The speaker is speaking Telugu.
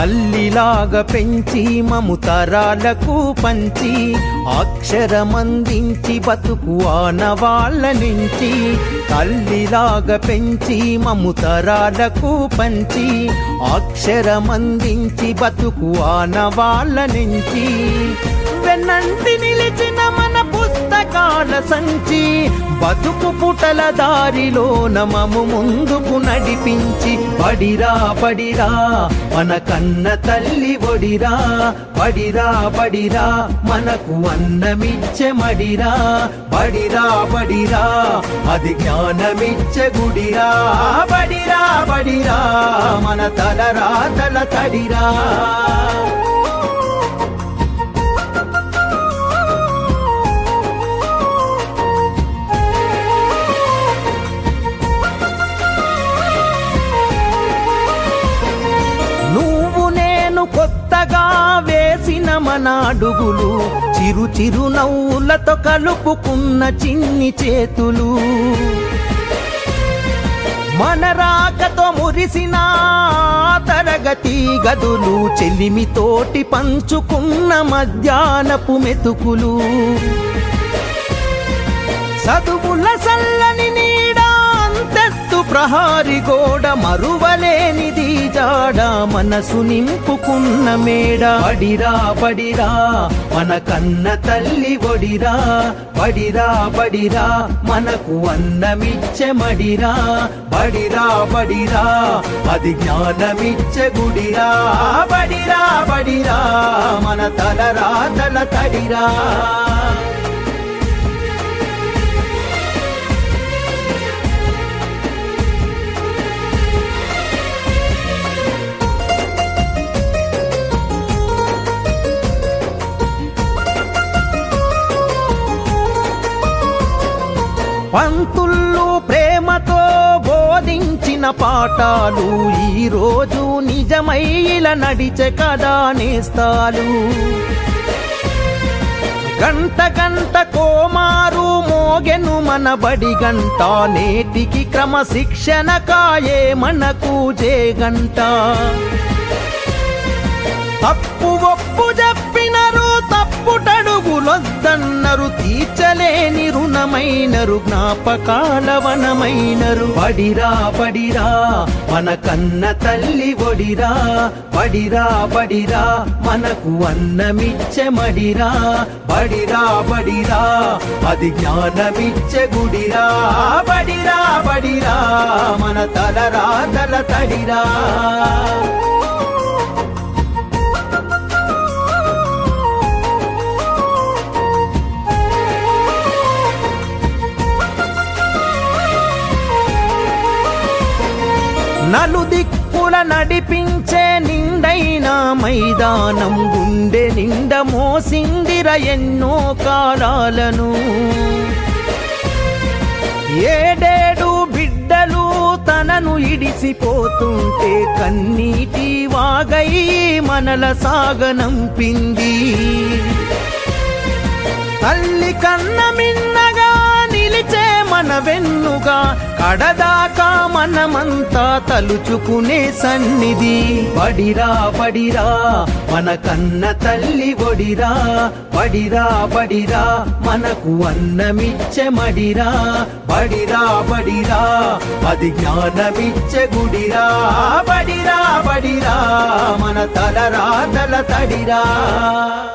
తల్లిలాగా పెంచి మము తరాలకు పంచి అక్షరమందించి బతుకు ఆనవాళ్ళ నుంచి తల్లిలాగా పెంచి మము తరాలకు పంచి అక్షరమందించి బతుకు ఆనవాళ్ళ నుంచి వెన్నంటి నిలిచిన మన పుస్తకాల సంచి బతుకు పుటల దారిలో నమము ముందుకు నడిపించి బడిరా బడిరా మన కన్న తల్లి ఒడిరా బడిరా బడిరా మనకు అన్నమిచ్చే మడిరా బడిరా బడిరా అది జ్ఞానమిచ్చే గుడిరా బడిరా బడిరా మన తలరా తల తడిరా నువ్వు నేను కొత్తగా వేసిన మన అడుగులు చిరు చిరు నవ్వులతో కలుపుకున్న చిన్ని చేతులు మన రాకతో మురిసిన ఆ తరగతి గదులు చెలిమితోటి పంచుకున్న మధ్యాహ్నపు మెతుకులు చదువుల సల్లని నీడా అంతెత్తు ప్రహారి గోడ మరువలేనిది జాడ మనసు నింపుకున్న మేడ బడిరా బడిరా మన కన్న తల్లి ఒడిరా బడిరా బడిరా మనకు అన్నమిచ్చే మడిరా బడిరా బడిరా అది జ్ఞానమిచ్చే గుడిరా బడిరా బడిరా మన తలరా తల తడిరా పంతుళ్ళు ప్రేమతో బోధించిన పాఠాలు ఈ రోజు నిజమై ఇలా నడిచే కదా నేస్తాలు గంట గంట కోమారు మోగెను మన బడి గంట నేటికి క్రమశిక్షణ కాయే మనకు జే గంట తప్పు ఒప్పు చెప్పినరు తప్పుటడుగులొద్దన్నరు తీర్చలేని రుణమైనరు జ్ఞాపకాల వనమైనరు బడిరా బడిరా మన కన్న తల్లి ఒడిరా బడిరా బడిరా మనకు అన్నమిచ్చే మడిరా బడిరా బడిరా అది జ్ఞానమిచ్చే గుడిరా బడిరా బడిరా మన తలరా తల తడిరా నలుదిక్కుల నడిపించే నిండైన మైదానం గుండె నిండ మోసిందిర ఎన్నో కాలాలను ఏడేడు బిడ్డలు తనను ఇడిసిపోతుంటే కన్నీటి వాగై మనల సాగనంపింది తల్లి కన్న మిన్నగా నిలిచే మన వెన్నుగా కడదాకా మనమంతా తలుచుకునే సన్నిధి బడిరా బడిరా మన కన్న తల్లి ఒడిరా బడిరా బడిరా మనకు అన్నమిచ్చే మడిరా బడిరా బడిరా అది జ్ఞానమిచ్చే గుడిరా బడిరా బడిరా మన తలరా తల తడిరా